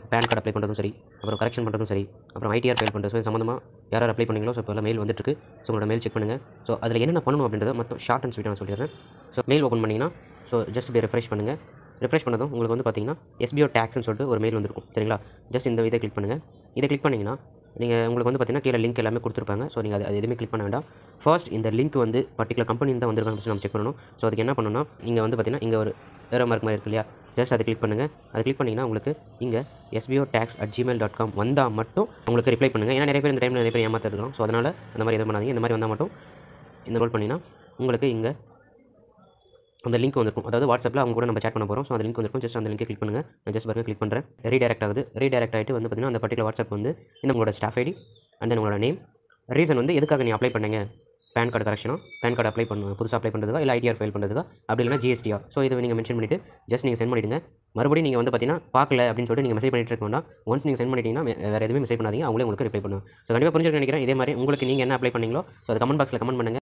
pan card apply பண்ணுறதும் சரி அப்புறம் கரெக்ஷன் பண்ணுறதும் சரி அப்புறம் ஐடிஆர் ஃபைல் பண்ணுறது ஸோ இது சம்மந்தமாக யார் யார் அப்ளை பண்ணீங்களோ ஸோ இப்போ மெயில் வந்துட்டுருக்கு ஸோ உங்களோட மெயில் செக் பண்ணுங்கள் ஸோ அதில் என்னென்ன பண்ணணும் அப்படின்றத மொத்தம் ஷார்ட் அண்ட் ஸ்வீட் நான் சொல்லிடுறேன் ஸோ மெயில் ஓப்பன் பண்ணிங்கன்னா ஸோ ஜஸ்ட் இப்படி ரெஃப்ரெஷ் பண்ணுங்கள் ரெஃப்ரெஷ் பண்ணதும் உங்களுக்கு வந்து பார்த்தீங்கன்னா எஸ்பிஓ டேக்ஸ்னு சொல்லிட்டு ஒரு மெயில் வந்திருக்கும் சரிங்களா ஜஸ்ட் இந்த இதை கிளிக் பண்ணுங்கள் இதை கிளிக் பண்ணிங்கன்னா நீங்கள் உங்களுக்கு வந்து பார்த்தீங்கன்னா கீழே லிங்க் எல்லாமே கொடுத்துருப்பாங்க ஸோ நீங்கள் அது அது எதுவுமே கிளிக் பண்ண வேண்டாம் ஃபர்ஸ்ட் இந்த லிங்க் வந்து பர்டிகுலர் கம்பெனி தான் வந்திருக்கான்னு நம்ம செக் பண்ணணும் ஸோ அதுக்கு என்ன பண்ணணும்னா நீங்கள் வந்து பார்த்தீங்கன்னா இங்கே ஒரு வேறு மார்க் மாதிரி இருக்கு இல்லையா ஜஸ்ட் அதை கிளிக் பண்ணுங்கள் அதை கிளிக் பண்ணிங்கன்னா உங்களுக்கு இங்கே SPO tax at Gmail dot com வந்தால் மட்டும் உங்களுக்கு ரிப்ளை பண்ணுங்கள் ஏன்னா நிறைய பேர் இந்த டைமில் நிறைய பேர் ஏமாத்த இருக்கிறோம் ஸோ அதனால் அந்த மாதிரி எதுவும் பண்ணாதீங்க இந்த மாதிரி வந்தால் மட்டும் இந்த ரோல் பண்ணிங்கன்னா உங்களுக்கு இங்கே அந்த லிங்க் வந்திருக்கும் அதாவது வாட்ஸ்அப்பில் அவங்க கூட நம்ம சேட் பண்ண போகிறோம் ஸோ அந்த லிங்க் வந்திருக்கும் ஜஸ்ட் அந்த லிங்கை கிளிக் பண்ணுங்கள் நான் ஜஸ்ட் பாருங்க கிளிக் பண்ணுறேன் ரீடைரக்ட் ஆகுது ரீடைரக்ட் ஆகிட்டு வந்து பார்த்தீங்கன்னா அந்த பர்டிகுலர் வாட்ஸ்அப் வந்து இந்த உங்களோட ஸ்டாஃப் ஐடி அண்ட் தென் உங்களோட நேம் ரீசன் வந்து எதுக்காக நீ அப்ளை பண்ணீங்க பேன் கார்டு கரெக்ஷனா பேன் கார்டு அப்ளை பண்ண புதுசாக அப்ளை பண்ணுறதுக்கா இல்லை ஐடிஆர் ஃபைல் பண்ணுறதுக்கா அப்படி இல்லைனா ஜிஎஸ்டியா ஸோ இதை நீங்கள் மென்ஷன் பண்ணிவிட்டு ஜஸ்ட் நீங்கள் சென்ட் பண்ணிவிடுங்க மறுபடியும் நீங்கள் வந்து பார்த்தீங்கன்னா பார்க்கல அப்படின்னு சொல்லிட்டு நீங்கள் மெசேஜ் பண்ணிட்டு இருக்க வேண்டாம் ஒன்ஸ் நீங்கள் சென்ட் பண்ணிட்டீங்கன்னா வே- வேறு எதுவுமே மெசேஜ் பண்ணாதீங்க அவங்களே உங்களுக்கு ரிப்ளை பண்ணுவோம் ஸோ கண்டிப்பாக புரிஞ்சுக்க நினைக்கிறேன் இதே மாதிரி உங்களுக்கு நீங்கள் என்ன அப்ளை பண்ணீங்களோ ஸோ அது கமெண்ட் பாக்ஸில் கமெண்ட் பண்ணுங்கள்